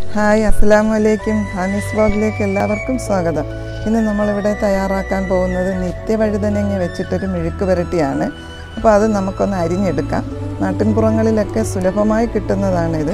hi അസ്സലാമു അലൈക്കും ഹാനിസ് വ്ലോഗിലേക്ക് എല്ലാവർക്കും സ്വാഗതം ഇന്ന് നമ്മളിവിടെ തയ്യാറാക്കാൻ പോകുന്നത് നിത്യവഴുതനങ്ങ വെച്ചിട്ടൊരു മെഴുക്ക് പുരട്ടിയാണ് അപ്പോൾ അത് നമുക്കൊന്ന് അരിഞ്ഞെടുക്കാം നാട്ടിൻപുറങ്ങളിലൊക്കെ സുലഭമായി കിട്ടുന്നതാണിത്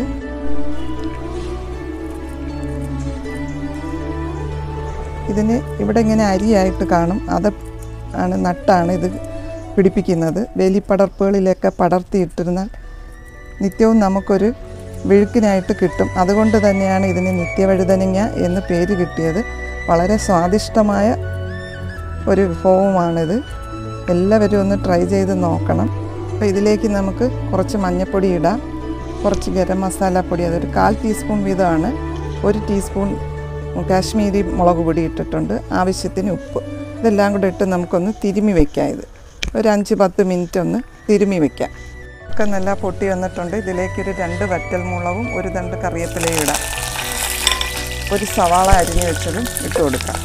ഇതിന് ഇവിടെ ഇങ്ങനെ അരിയായിട്ട് കാണും അത് ആണ് നട്ടാണ് ഇത് പിടിപ്പിക്കുന്നത് വേലിപ്പടർപ്പുകളിലൊക്കെ പടർത്തിയിട്ടിരുന്നാൽ നിത്യവും നമുക്കൊരു വിഴുക്കിനായിട്ട് കിട്ടും അതുകൊണ്ട് തന്നെയാണ് ഇതിന് നിത്യവഴുതനങ്ങ എന്ന് പേര് കിട്ടിയത് വളരെ സ്വാദിഷ്ടമായ ഒരു വിഭവമാണിത് എല്ലാവരും ഒന്ന് ട്രൈ ചെയ്ത് നോക്കണം അപ്പോൾ ഇതിലേക്ക് നമുക്ക് കുറച്ച് മഞ്ഞൾപ്പൊടി ഇടാം കുറച്ച് ഗരം മസാലപ്പൊടി അതൊരു കാൽ ടീസ്പൂൺ വീതമാണ് ഒരു ടീസ്പൂൺ കാശ്മീരി മുളക് പൊടി ഇട്ടിട്ടുണ്ട് ആവശ്യത്തിന് ഉപ്പ് ഇതെല്ലാം കൂടെ ഇട്ട് നമുക്കൊന്ന് തിരുമ്മി വയ്ക്കാം ഇത് ഒരു അഞ്ച് പത്ത് മിനിറ്റ് ഒന്ന് തിരുമ്മി വയ്ക്കാം ഒക്കെ നല്ല പൊട്ടി വന്നിട്ടുണ്ട് ഇതിലേക്കൊരു രണ്ട് വറ്റൽ മുളകും ഒരു തണ്ട് കറിവേപ്പിലയും ഇടാം ഒരു സവാള അരിഞ്ഞ് വെച്ചതും ഇട്ട് കൊടുക്കാം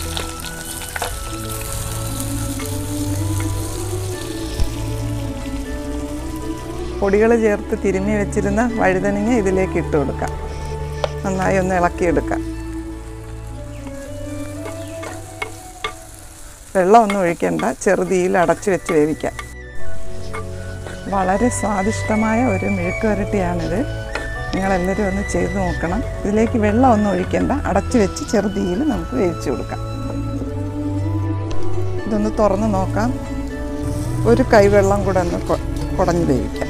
പൊടികൾ ചേർത്ത് തിരുമ്മി വെച്ചിരുന്ന വഴുതനങ്ങ ഇതിലേക്ക് ഇട്ട് കൊടുക്കാം നന്നായി ഒന്ന് ഇളക്കിയെടുക്കാം വെള്ളമൊന്നും ഒഴിക്കണ്ട ചെറുതീയിൽ അടച്ചു വെച്ച് വേവിക്കാം വളരെ സ്വാദിഷ്ടമായ ഒരു മെഴുക്ക് വരട്ടിയാണിത് നിങ്ങളെല്ലാവരും ഒന്ന് ചെയ്ത് നോക്കണം ഇതിലേക്ക് വെള്ളമൊന്നും ഒഴിക്കണ്ട അടച്ചു വെച്ച് ചെറുതീയിൽ നമുക്ക് വേവിച്ച് കൊടുക്കാം ഇതൊന്ന് തുറന്ന് നോക്കാം ഒരു കൈവെള്ളം കൂടെ ഒന്ന് കൊ- കുടഞ്ഞ് വേവിക്കാം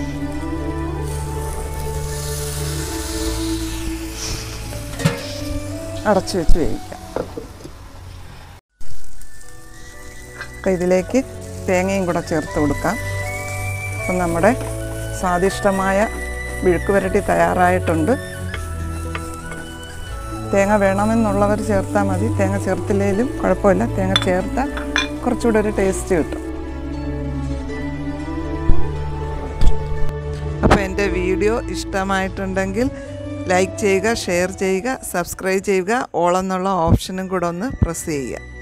അടച്ചു വെച്ച് വേവിക്കാം അപ്പോൾ ഇതിലേക്ക് തേങ്ങയും കൂടെ ചേർത്ത് കൊടുക്കാം അപ്പം നമ്മുടെ സ്വാദിഷ്ടമായ വിഴുക്ക് വരട്ടി തയ്യാറായിട്ടുണ്ട് തേങ്ങ വേണമെന്നുള്ളവർ ചേർത്താൽ മതി തേങ്ങ ചേർത്തില്ലെങ്കിലും കുഴപ്പമില്ല തേങ്ങ ചേർത്താൽ കുറച്ചുകൂടെ ഒരു ടേസ്റ്റ് കിട്ടും അപ്പോൾ എൻ്റെ വീഡിയോ ഇഷ്ടമായിട്ടുണ്ടെങ്കിൽ ലൈക്ക് ചെയ്യുക ഷെയർ ചെയ്യുക സബ്സ്ക്രൈബ് ചെയ്യുക ഓൾ എന്നുള്ള ഓപ്ഷനും കൂടെ ഒന്ന് പ്രസ് ചെയ്യുക